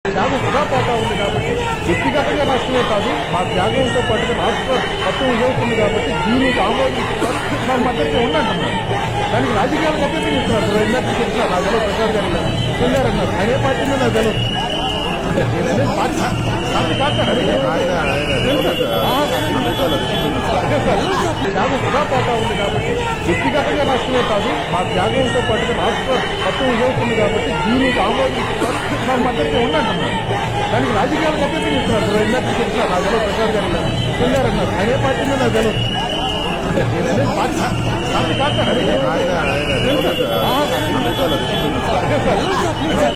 త్యాగం వృధా పోతా ఉంది కాబట్టి వ్యక్తిగతంగా నష్టమే కాదు మా త్యాగంతో పాటుగా రాష్ట్ర మొత్తం ఉపయోగిస్తుంది కాబట్టి దీనికి ఆమోదించుకోవాలి మా మద్దతు ఉండంటున్నారు దానికి రాజకీయాలు మద్దతు ఇస్తున్నారు ఇందాక చెప్తున్నారు నా తెలియదు ప్రసాద్ గారు ఇలా. వెళ్ళారన్నారు అదే పార్టీ మీద నాకు తెలియదు నేననే పార్టీ పార్టీ కాదు సార్. అదే త్యాగం వృధా పోతా ఉంది కాబట్టి వ్యక్తిగతంగా నష్టమే కాదు మా త్యాగంతో పాటుగా రాష్ట్ర మొత్తం ఉపయోగిస్తుంది కాబట్టి దీనికి ఆమోదించుకోవాలి మా మద్దతు ఉండంటున్నారు దానికి రాజకీయాలు మద్దతు ఇస్తున్నారు ఇందాక చెప్తున్నారు నా తెలియదు ప్రసాద్ గారు ఇలా. వెళ్ళారన్నారు అదే పార్టీ మీద నాకు తెలియదు నేననే పార్టీ పార్టీ కాదు సార్. అదే